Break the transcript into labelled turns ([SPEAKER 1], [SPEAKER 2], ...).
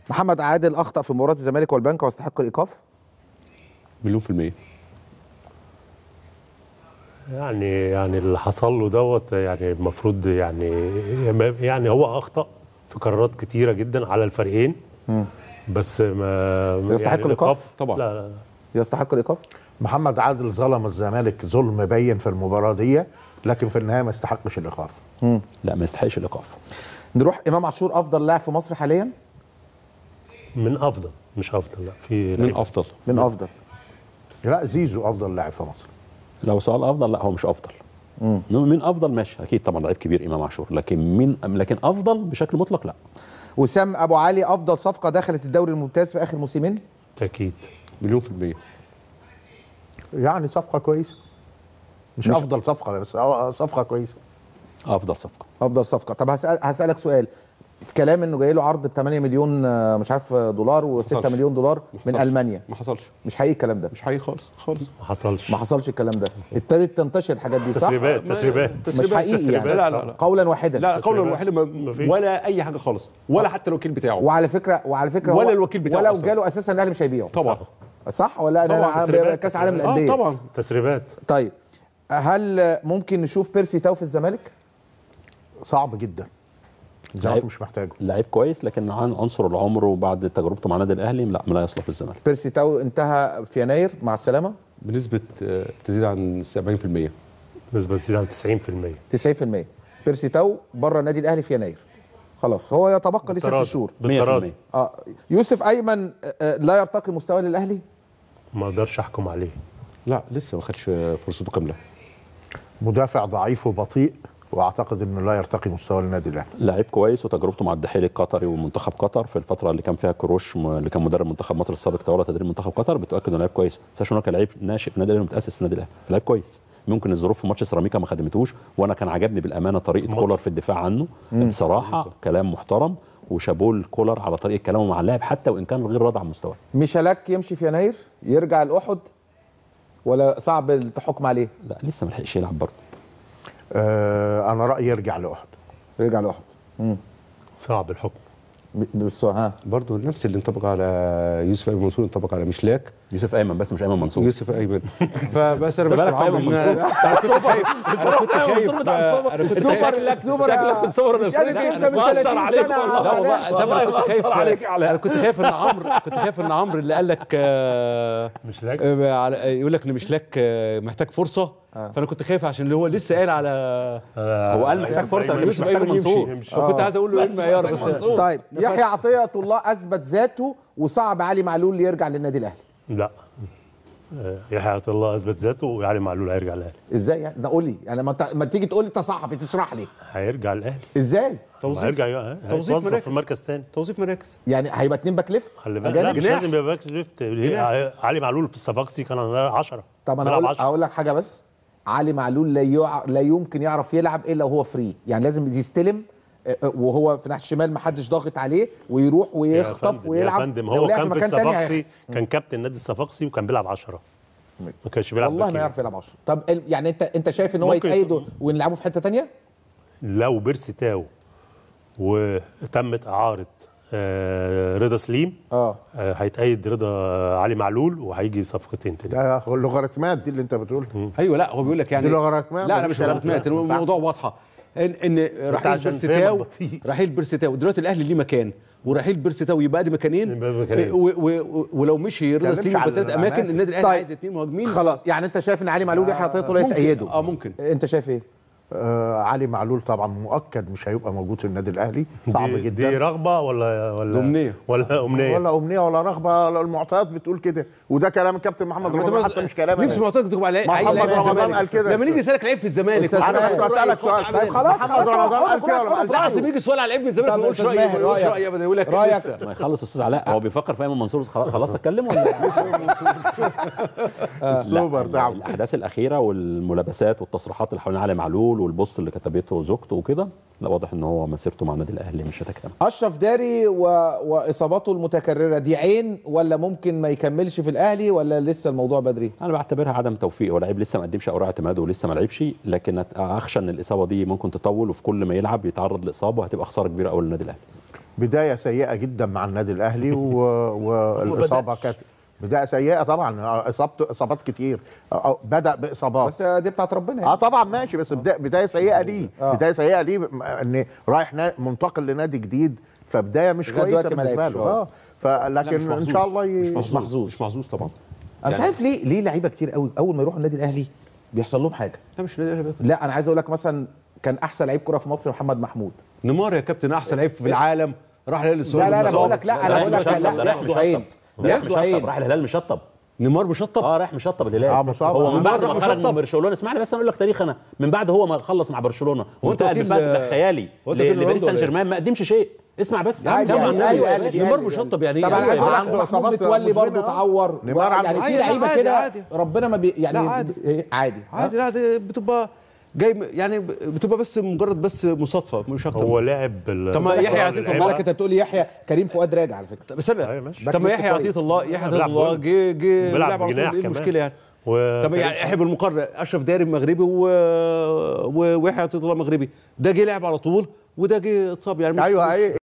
[SPEAKER 1] محمد عادل اخطا في مباراه الزمالك والبنك واستحق الايقاف
[SPEAKER 2] مليون في المية
[SPEAKER 3] يعني يعني اللي حصل له دوت يعني المفروض يعني يعني هو اخطا في قرارات كتيره جدا على الفريقين بس ما
[SPEAKER 1] يستحق
[SPEAKER 3] يعني
[SPEAKER 1] الإيقاف؟
[SPEAKER 2] طبعا.
[SPEAKER 3] لا لا
[SPEAKER 1] يستحق الايقاف
[SPEAKER 4] محمد عادل ظلم الزمالك ظلم بين في المباراه دي لكن في النهايه ما استحقش الايقاف
[SPEAKER 5] لا ما يستحقش الايقاف
[SPEAKER 1] نروح امام عاشور افضل لاعب في مصر حاليا
[SPEAKER 3] من افضل مش افضل لا في
[SPEAKER 2] من
[SPEAKER 3] لعيبة.
[SPEAKER 2] افضل
[SPEAKER 1] من افضل
[SPEAKER 4] لا زيزو افضل لاعب في مصر
[SPEAKER 5] لو سؤال افضل لا هو مش افضل
[SPEAKER 1] مم.
[SPEAKER 5] مين افضل ماشي اكيد طبعا لعيب كبير امام عاشور لكن مين لكن افضل بشكل مطلق لا
[SPEAKER 1] وسام ابو علي افضل صفقه دخلت الدوري الممتاز في اخر موسمين
[SPEAKER 3] اكيد
[SPEAKER 2] مليون في المية
[SPEAKER 4] يعني صفقه كويسه مش,
[SPEAKER 1] مش-
[SPEAKER 4] افضل صفقه بس هو صفقه كويسه
[SPEAKER 5] افضل صفقه
[SPEAKER 1] افضل صفقه طب هسأل هسالك سؤال في كلام انه جاي له عرض ب 8 مليون آه، مش عارف آه، دولار و6
[SPEAKER 2] حصلش.
[SPEAKER 1] مليون دولار
[SPEAKER 2] ما
[SPEAKER 1] من
[SPEAKER 2] حصلش.
[SPEAKER 1] المانيا
[SPEAKER 2] ما حصلش
[SPEAKER 1] مش حقيقي الكلام ده
[SPEAKER 2] مش حقيقي خالص خالص
[SPEAKER 3] ما حصلش
[SPEAKER 1] ما حصلش الكلام ده ابتدت تنتشر الحاجات دي صح
[SPEAKER 3] تسريبات تسريبات
[SPEAKER 1] مش حقيقي يعني
[SPEAKER 2] لا لا لا
[SPEAKER 1] قولا واحدا
[SPEAKER 2] لا قولا
[SPEAKER 3] تسريبات.
[SPEAKER 2] واحدا ما-
[SPEAKER 3] مفيش.
[SPEAKER 2] ولا اي حاجه خالص ولا حتى الوكيل بتاعه
[SPEAKER 1] وعلى فكره وعلى فكره
[SPEAKER 2] ولا
[SPEAKER 1] هو-
[SPEAKER 2] الوكيل بتاعه
[SPEAKER 1] ولو
[SPEAKER 2] أصلاً.
[SPEAKER 1] جاله اساسا الاهلي مش هيبيعه
[SPEAKER 2] طبعا
[SPEAKER 1] صح ولا
[SPEAKER 3] طبعاً،
[SPEAKER 1] ده
[SPEAKER 3] تسريبات،
[SPEAKER 1] كاس عالم
[SPEAKER 3] تسريبات.
[SPEAKER 1] الانديه
[SPEAKER 2] اه طبعا
[SPEAKER 3] تسريبات
[SPEAKER 1] طيب هل ممكن نشوف بيرسي تاو في الزمالك
[SPEAKER 4] صعب جدا الزمالك
[SPEAKER 5] لعيب.
[SPEAKER 4] مش محتاجه
[SPEAKER 5] لعيب كويس لكن عن عنصر العمر وبعد تجربته مع النادي الاهلي لا لا يصلح للزمالك
[SPEAKER 1] بيرسي تاو انتهى في يناير مع السلامه
[SPEAKER 2] بنسبه آه، تزيد عن 70%
[SPEAKER 3] نسبه تزيد عن 90%
[SPEAKER 1] 90% بيرسي تاو بره النادي الاهلي في يناير خلاص هو يتبقى ليه ست
[SPEAKER 3] بالتراضي.
[SPEAKER 1] شهور
[SPEAKER 3] بالتراضي
[SPEAKER 5] 100%.
[SPEAKER 1] اه يوسف ايمن آه، آه، لا يرتقي مستواه للاهلي
[SPEAKER 3] ما اقدرش احكم عليه
[SPEAKER 2] لا لسه ما خدش فرصته كامله
[SPEAKER 4] مدافع ضعيف وبطيء واعتقد انه لا يرتقي مستوى النادي الاهلي
[SPEAKER 5] لعيب كويس وتجربته مع الدحيل القطري ومنتخب قطر في الفتره اللي كان فيها كروش م- اللي كان مدرب منتخب مصر السابق تولى تدريب منتخب قطر بتؤكد انه لعيب كويس ما تنساش انه كان لعيب ناشئ في النادي الاهلي ومتاسس في النادي الاهلي لعيب كويس ممكن الظروف في ماتش سيراميكا ما خدمتوش وانا كان عجبني بالامانه طريقه
[SPEAKER 3] ماتش.
[SPEAKER 5] كولر في الدفاع عنه بصراحه كلام محترم وشابول كولر على طريقه كلامه مع اللاعب حتى وان كان غير راضي عن مستواه
[SPEAKER 1] ميشالاك يمشي في يناير يرجع الاحد ولا صعب الحكم عليه
[SPEAKER 5] لا لسه ما لحقش يلعب برضه
[SPEAKER 4] آه انا رايي يرجع لاحد
[SPEAKER 1] يرجع الاحد امم
[SPEAKER 3] صعب الحكم
[SPEAKER 1] ب- بس ها
[SPEAKER 2] برضه نفس اللي انطبق على يوسف ايمن منصور انطبق على مشلاك
[SPEAKER 5] يوسف ايمن بس مش ايمن منصور
[SPEAKER 2] يوسف ايمن فبس انا
[SPEAKER 5] أنت
[SPEAKER 2] بشكر
[SPEAKER 5] مالك في
[SPEAKER 2] عمرو
[SPEAKER 5] أيمن
[SPEAKER 2] إن أنا- انا كنت خايف انا كنت خايف انا كنت
[SPEAKER 1] السوبر
[SPEAKER 2] خايف
[SPEAKER 1] السوبر
[SPEAKER 5] شكلك في الصور
[SPEAKER 1] مش قادر تنسى من 30 سنه
[SPEAKER 2] لا والله
[SPEAKER 1] عمل
[SPEAKER 2] ده انا كنت خايف
[SPEAKER 5] عليك يا علاء.
[SPEAKER 2] انا كنت خايف ان عمرو كنت خايف ان عمرو اللي قال لك آه،
[SPEAKER 3] مش لاك
[SPEAKER 2] آه، على- يقول لك ان مشلاك آه، محتاج فرصه فانا كنت خايف عشان اللي هو لسه قال على
[SPEAKER 5] هو قال محتاج فرصه لكن مش
[SPEAKER 2] يوسف
[SPEAKER 5] محتاج
[SPEAKER 2] ايمن
[SPEAKER 5] منصور
[SPEAKER 2] يمشي فكنت عايز اقول له ايه المعيار بس
[SPEAKER 1] طيب يحيى عطيه الله اثبت ذاته وصعب علي معلول يرجع للنادي الاهلي
[SPEAKER 3] لا آه، يحيى عطيه الله اثبت ذاته وعلي معلول هيرجع الاهلي
[SPEAKER 1] ازاي يعني ده قول لي يعني ما, انت- ما تيجي تقول لي انت صحفي تشرح لي
[SPEAKER 3] هيرجع الاهلي
[SPEAKER 1] ازاي
[SPEAKER 3] ما
[SPEAKER 2] توظيف
[SPEAKER 3] هيرجع ي-
[SPEAKER 2] توظيف
[SPEAKER 3] هيتوظف
[SPEAKER 2] مراكز.
[SPEAKER 3] في مركز تاني
[SPEAKER 2] توظيف مراكز
[SPEAKER 1] يعني هيبقى اتنين باك ليفت
[SPEAKER 3] خلي بالك لا
[SPEAKER 1] أجانب؟
[SPEAKER 3] مش
[SPEAKER 2] جناح.
[SPEAKER 3] لازم يبقى باك ليفت علي معلول في الصفاقسي كان 10
[SPEAKER 1] طب انا
[SPEAKER 3] بيلعب
[SPEAKER 1] اقول
[SPEAKER 3] 10.
[SPEAKER 1] اقول لك حاجه بس علي معلول لا يع... لا يمكن يعرف يلعب الا وهو فري يعني لازم يستلم آه، آه، وهو في ناحيه الشمال ما حدش ضاغط عليه ويروح
[SPEAKER 3] يا
[SPEAKER 1] ويخطف
[SPEAKER 3] فندم-
[SPEAKER 1] ويلعب
[SPEAKER 3] يا فندم
[SPEAKER 1] لو
[SPEAKER 3] هو
[SPEAKER 1] لعب
[SPEAKER 3] كان في
[SPEAKER 1] مكان تاني
[SPEAKER 3] الصفاقسي
[SPEAKER 1] هيخ-
[SPEAKER 3] كان كابتن نادي الصفاقسي وكان بيلعب 10 ما كانش بيلعب
[SPEAKER 1] والله
[SPEAKER 3] باك
[SPEAKER 1] ما
[SPEAKER 3] يمين.
[SPEAKER 1] يعرف يلعب 10 طب ال- يعني انت انت شايف ان هو
[SPEAKER 3] ممكن
[SPEAKER 1] يتأيد
[SPEAKER 3] يكون-
[SPEAKER 1] ونلعبه في حته تانية
[SPEAKER 3] لو بيرسي تاو وتمت اعاره آه، رضا سليم
[SPEAKER 1] اه
[SPEAKER 3] آه، هيتأيد رضا علي معلول وهيجي صفقتين تاني
[SPEAKER 4] ده لوغاريتمات دي اللي انت بتقولها
[SPEAKER 2] ايوه لا هو بيقول لك يعني
[SPEAKER 4] دي لوغاريتمات
[SPEAKER 2] لا انا
[SPEAKER 4] مفيش
[SPEAKER 2] مش لوغاريتمات
[SPEAKER 4] كلام.
[SPEAKER 2] الموضوع واضحه ان ان رحيل
[SPEAKER 3] عشان
[SPEAKER 2] بيرستاو
[SPEAKER 3] فاهمك بطيء.
[SPEAKER 2] رحيل بيرستاو دلوقتي الاهلي ليه مكان ورحيل بيرستاو يبقى لي مكانين
[SPEAKER 3] يبقى لي مكانين.
[SPEAKER 2] و- و- و- ولو مشي رضا
[SPEAKER 4] اتكلمش
[SPEAKER 2] سليم يبقى
[SPEAKER 4] على
[SPEAKER 2] ثلاث اماكن
[SPEAKER 4] الأماكن.
[SPEAKER 2] النادي الاهلي
[SPEAKER 1] طيب.
[SPEAKER 2] عايز اثنين مهاجمين
[SPEAKER 1] خلاص يعني انت شايف ان علي معلول يحيى عطيه الله
[SPEAKER 2] ممكن.
[SPEAKER 1] يتأيدوا
[SPEAKER 2] اه ممكن
[SPEAKER 1] انت شايف ايه
[SPEAKER 4] آه علي معلول طبعا مؤكد مش هيبقى موجود في النادي الاهلي صعب
[SPEAKER 3] دي,
[SPEAKER 4] جدا
[SPEAKER 3] دي رغبه ولا ولا
[SPEAKER 2] أمنية.
[SPEAKER 3] ولا امنيه
[SPEAKER 4] ولا امنيه ولا رغبه ولا المعطيات بتقول كده وده كلام الكابتن محمد رمضان حتى مش كلام
[SPEAKER 2] نفسي
[SPEAKER 4] أنا.
[SPEAKER 2] معتقد تكتب على
[SPEAKER 4] ما
[SPEAKER 2] عايز
[SPEAKER 4] محمد
[SPEAKER 2] لعيب في
[SPEAKER 4] رمضان
[SPEAKER 2] الزمالك.
[SPEAKER 4] قال كده.
[SPEAKER 2] لما نيجي نسالك لعيب في الزمالك
[SPEAKER 1] أستاذ
[SPEAKER 2] وعارف
[SPEAKER 1] ماهر.
[SPEAKER 2] تقول رأيك
[SPEAKER 4] أسألك سؤال.
[SPEAKER 2] قطع
[SPEAKER 1] طيب
[SPEAKER 2] عليه.
[SPEAKER 1] خلاص
[SPEAKER 4] محمد
[SPEAKER 1] خلاص
[SPEAKER 4] رمضان
[SPEAKER 1] خلاص
[SPEAKER 4] قال كده
[SPEAKER 1] خلاص
[SPEAKER 4] ولا ما
[SPEAKER 1] خلاص
[SPEAKER 4] قالش؟
[SPEAKER 2] لا
[SPEAKER 1] خلاص
[SPEAKER 2] اصل بيجي سؤال على لعيب من الزمالك
[SPEAKER 1] طب
[SPEAKER 2] ما يقولش
[SPEAKER 1] أستاذ
[SPEAKER 2] رايه
[SPEAKER 1] ماهر،
[SPEAKER 2] ما يقولش
[SPEAKER 1] رأيك.
[SPEAKER 2] رايه ابدا يقول لك
[SPEAKER 1] رأيك.
[SPEAKER 2] لسه
[SPEAKER 5] ما يخلص استاذ علاء هو بيفكر في ايمن منصور خلاص خلاص تتكلم ولا
[SPEAKER 4] السوبر
[SPEAKER 5] لا
[SPEAKER 4] تعب.
[SPEAKER 5] الاحداث الاخيره والملابسات والتصريحات اللي حوالين علي معلول والبوست اللي كتبته زوجته وكده لا واضح ان هو مسيرته مع النادي الاهلي مش هتكتمل
[SPEAKER 1] اشرف داري و... واصاباته المتكرره دي عين ولا ممكن ما يكملش في الاهلي ولا لسه الموضوع بدري
[SPEAKER 5] انا بعتبرها عدم توفيق هو لعيب لسه ما قدمش اوراق اعتماده ولسه ما لعبش لكن أت- اخشى ان الاصابه دي ممكن تطول وفي كل ما يلعب يتعرض لاصابه هتبقى خساره كبيره قوي للنادي الاهلي
[SPEAKER 4] بدايه سيئه جدا مع النادي الاهلي و... والاصابه كانت بدايه سيئه طبعا اصابته اصابات كتير أو- بدا باصابات
[SPEAKER 1] بس دي بتاعت ربنا
[SPEAKER 4] اه
[SPEAKER 1] يعني.
[SPEAKER 4] طبعا ماشي بس بدايه بدايه سيئه ليه
[SPEAKER 1] آه.
[SPEAKER 4] بدايه سيئه ليه م- ان رايح نا- منتقل لنادي جديد فبدايه مش
[SPEAKER 1] لغاية
[SPEAKER 4] كويسه
[SPEAKER 1] دلوقتي ما
[SPEAKER 4] بالنسبه
[SPEAKER 1] لعبش،
[SPEAKER 4] له
[SPEAKER 1] آه.
[SPEAKER 4] اه فلكن ان شاء الله ي...
[SPEAKER 1] مش محظوظ.
[SPEAKER 2] مش محظوظ طبعا
[SPEAKER 1] انا مش
[SPEAKER 2] يعني-
[SPEAKER 1] عارف ليه ليه لعيبه كتير قوي اول ما يروحوا النادي الاهلي بيحصل لهم حاجه
[SPEAKER 2] لا مش نادي الأهلي بس.
[SPEAKER 1] لا انا عايز اقول لك مثلا كان احسن لعيب كره في مصر محمد محمود
[SPEAKER 2] نيمار يا كابتن احسن لعيب في العالم راح الاهلي
[SPEAKER 1] لا
[SPEAKER 2] السعودي
[SPEAKER 1] لا انا
[SPEAKER 2] مصاب.
[SPEAKER 1] بقول لك لا انا
[SPEAKER 5] رايح
[SPEAKER 1] بقول لك
[SPEAKER 5] مشطب،
[SPEAKER 1] لا
[SPEAKER 5] ده رايح
[SPEAKER 1] بياخدوا
[SPEAKER 5] مشطب.
[SPEAKER 1] عين
[SPEAKER 5] رايح
[SPEAKER 1] بياخدوا
[SPEAKER 5] مشطب
[SPEAKER 1] عين
[SPEAKER 5] راح الهلال مشطب
[SPEAKER 2] نيمار مشطب
[SPEAKER 5] اه رايح مشطب الهلال
[SPEAKER 4] آه، مصاب.
[SPEAKER 5] هو من بعد
[SPEAKER 2] مرة
[SPEAKER 5] ما خرج
[SPEAKER 2] مشطب.
[SPEAKER 5] من برشلونه اسمعني بس انا اقول لك تاريخ انا من بعد هو ما خلص مع برشلونه
[SPEAKER 2] هو أنت
[SPEAKER 5] وانتقل
[SPEAKER 2] وكيل-
[SPEAKER 5] بمبلغ خيالي
[SPEAKER 2] هو أنت
[SPEAKER 5] ل-
[SPEAKER 2] وكيل
[SPEAKER 5] لباريس
[SPEAKER 2] رونالدو
[SPEAKER 5] سان
[SPEAKER 2] ولا إيه؟
[SPEAKER 5] جيرمان ما قدمش شيء اسمع بس
[SPEAKER 1] عادي
[SPEAKER 5] طبعا
[SPEAKER 1] يعني،
[SPEAKER 5] نادي
[SPEAKER 1] أيوة،
[SPEAKER 5] الهلال.
[SPEAKER 1] أيوة،
[SPEAKER 2] نيمار
[SPEAKER 1] أيوة.
[SPEAKER 2] مشطب يعني
[SPEAKER 1] طب
[SPEAKER 2] إيه؟
[SPEAKER 1] انا عايز اقول لك
[SPEAKER 4] عنده
[SPEAKER 1] محمود
[SPEAKER 4] إصابات
[SPEAKER 1] متولي
[SPEAKER 4] مزمنة،
[SPEAKER 1] برضه
[SPEAKER 4] آه.
[SPEAKER 1] اتعور
[SPEAKER 4] نيمار
[SPEAKER 1] يعني
[SPEAKER 4] عنده-
[SPEAKER 1] في
[SPEAKER 2] عادي،
[SPEAKER 1] لعيبه
[SPEAKER 2] عادي،
[SPEAKER 1] كده
[SPEAKER 2] عادي.
[SPEAKER 1] ربنا ما بي يعني
[SPEAKER 2] لا، عادي.
[SPEAKER 1] إيه، عادي
[SPEAKER 2] عادي لا دي بتبقى جاي م- يعني بتبقى بس مجرد بس مصادفه مش اكتر
[SPEAKER 3] هو لاعب بال-
[SPEAKER 2] طب ما يحيى
[SPEAKER 3] بالفرق
[SPEAKER 2] عطية
[SPEAKER 3] اللي
[SPEAKER 2] الله
[SPEAKER 1] بالك
[SPEAKER 3] لعبها.
[SPEAKER 1] انت بتقول لي يحيى كريم فؤاد راجع على فكره
[SPEAKER 2] بس
[SPEAKER 3] أيوة،
[SPEAKER 2] انا
[SPEAKER 3] ماشي.
[SPEAKER 2] طب
[SPEAKER 1] باك
[SPEAKER 2] ما
[SPEAKER 1] ليفت
[SPEAKER 2] يحيى
[SPEAKER 1] كويس.
[SPEAKER 2] عطيه الله يحيى عطيه
[SPEAKER 3] بيلعب
[SPEAKER 2] الله
[SPEAKER 3] وينج.
[SPEAKER 2] جه جه
[SPEAKER 3] بيلعب
[SPEAKER 2] على طول.
[SPEAKER 3] بجناح
[SPEAKER 2] ايه
[SPEAKER 3] كمان.
[SPEAKER 2] المشكله يعني
[SPEAKER 3] و...
[SPEAKER 2] طب يعني احنا بالمقارنه اشرف داري مغربي و... و... ويحيى عطيه الله مغربي ده جه لعب على طول وده جه اتصاب يعني مش-
[SPEAKER 4] ايوه اي